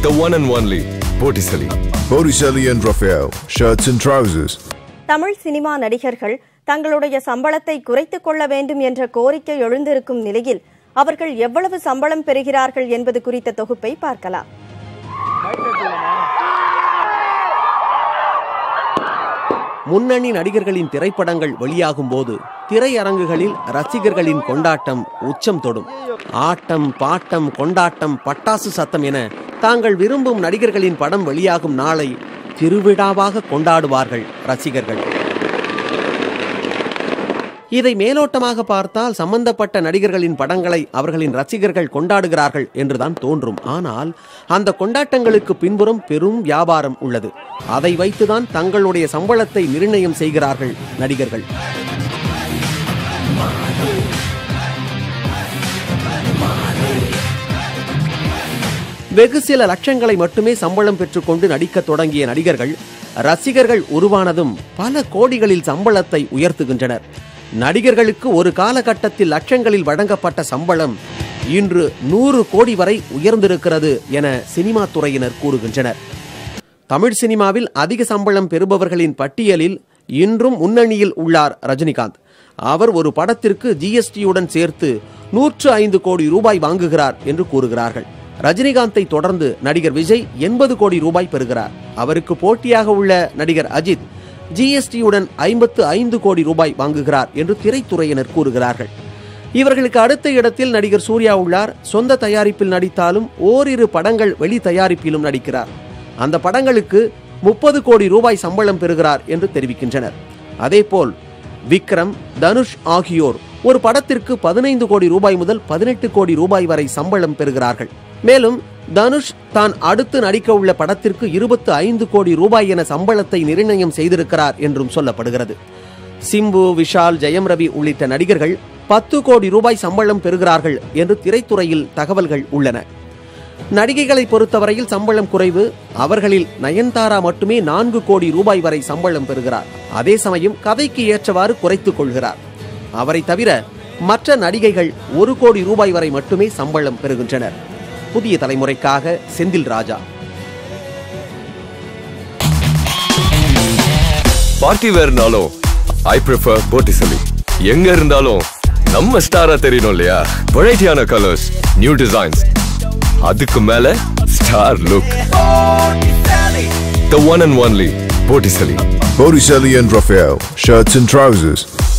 The one and only Botticelli. Botticelli and Raphael, shirts and trousers. தமிழ் cinema நடிகர்கள் தங்களுடைய சம்பளத்தை குறைத்துக் கொள்ள வேண்டும் என்ற கோரிக்கை எழுந்திருக்கும் நிலையில் அவர்கள் எவ்வளவு சம்பளம் பெறுகிறார்கள் என்பது குறித்த தொகுப்பை பார்க்கலாம் முன்னணி நடிகர்களின் திரைப்படங்கள் வெளியாகும் போது திரையரங்குகளில் ரசிகர்களின் கொண்டாட்டம் உச்சம் தொடும் ஆட்டம் பாட்டம் கொண்டாட்டம் பட்டாசு சத்தம் என தாங்கள் விரும்பும் நடிகர்களின் படம் வெளியாகும் நாளை திருவிழாவாக கொண்டாடுவார்கள் ரசிகர்கள் இதை மேலோட்டமாக பார்த்தால் சம்பந்தப்பட்ட நடிகர்களின் படங்களை அவர்களின் ரசிகர்கள் கொண்டாடுகிறார்கள் என்றுதான் தோன்றும் ஆனால் அந்த கொண்டாட்டங்களுக்கு பின்புறம் பெரும் வியாபாரம் உள்ளது அதை வைத்துதான் தங்களுடைய சம்பளத்தை நிர்ணயம் செய்கிறார்கள் நடிகர்கள் வெகு சில லட்சங்களை மட்டுமே சம்பளம் பெற்றுக்கொண்டு நடிக்கத் தொடங்கிய நடிகர்கள் ரசிகர்கள் உருவானதும் பல கோடிகளில் சம்பளத்தை உயர்த்துகின்றனர் நடிகர்களுக்கு ஒரு காலகட்டத்தில் லட்சங்களில் வழங்கப்பட்ட சம்பளம் இன்று நூறு கோடி வரை உயர்ந்திருக்கிறது என சினிமா துறையினர் கூறுகின்றனர் தமிழ் சினிமாவில் அதிக சம்பளம் பெறுபவர்களின் பட்டியலில் இன்றும் முன்னணியில் உள்ளார் ரஜினிகாந்த் அவர் ஒரு படத்திற்கு ஜிஎஸ்டியுடன் சேர்த்து நூற்று ஐந்து கோடி ரூபாய் வாங்குகிறார் என்று கூறுகிறார்கள் ரஜினிகாந்தை தொடர்ந்து நடிகர் விஜய் எண்பது கோடி ரூபாய் பெறுகிறார் அவருக்கு போட்டியாக உள்ள நடிகர் அஜித் ஜிஎஸ்டியுடன் ஐம்பத்து ஐந்து கோடி ரூபாய் வாங்குகிறார் என்று திரைத்துறையினர் கூறுகிறார்கள் இவர்களுக்கு அடுத்த இடத்தில் நடிகர் சூர்யா உள்ளார் சொந்த தயாரிப்பில் நடித்தாலும் ஓரிரு படங்கள் வெளி தயாரிப்பிலும் நடிக்கிறார் அந்த படங்களுக்கு முப்பது கோடி ரூபாய் சம்பளம் பெறுகிறார் என்று தெரிவிக்கின்றனர் அதேபோல் விக்ரம் தனுஷ் ஆகியோர் ஒரு படத்திற்கு பதினைந்து கோடி ரூபாய் முதல் பதினெட்டு கோடி ரூபாய் வரை சம்பளம் பெறுகிறார்கள் மேலும் தனுஷ் தான் அடுத்து நடிக்க உள்ள படத்திற்கு இருபத்து ஐந்து கோடி ரூபாய் என சம்பளத்தை நிர்ணயம் செய்திருக்கிறார் என்றும் சொல்லப்படுகிறது சிம்பு விஷால் ஜெயம் ரவி உள்ளிட்ட நடிகர்கள் பத்து கோடி ரூபாய் சம்பளம் பெறுகிறார்கள் என்று திரைத்துறையில் தகவல்கள் உள்ளன நடிகைகளை பொறுத்தவரையில் சம்பளம் குறைவு அவர்களில் நயன்தாரா மட்டுமே நான்கு கோடி ரூபாய் வரை சம்பளம் பெறுகிறார் அதே சமயம் கதைக்கு ஏற்றவாறு குறைத்துக் கொள்கிறார் அவரை தவிர மற்ற நடிகைகள் ஒரு கோடி ரூபாய் வரை மட்டுமே சம்பளம் பெறுகின்றனர் புதிய தலைமுறைக்காக செந்தில் ராஜா பார்ட்டி வேர்னாலும் ஐ ப்ரிஃபர் Botticelli. எங்க இருந்தாலும் நம்ம ஸ்டாரா தெரியணும் இல்லையா வெரைட்டியான கலர்ஸ் நியூ டிசைன்ஸ் அதுக்கு மேல star look The one and only Botticelli. Botticelli and Raphael, shirts and trousers.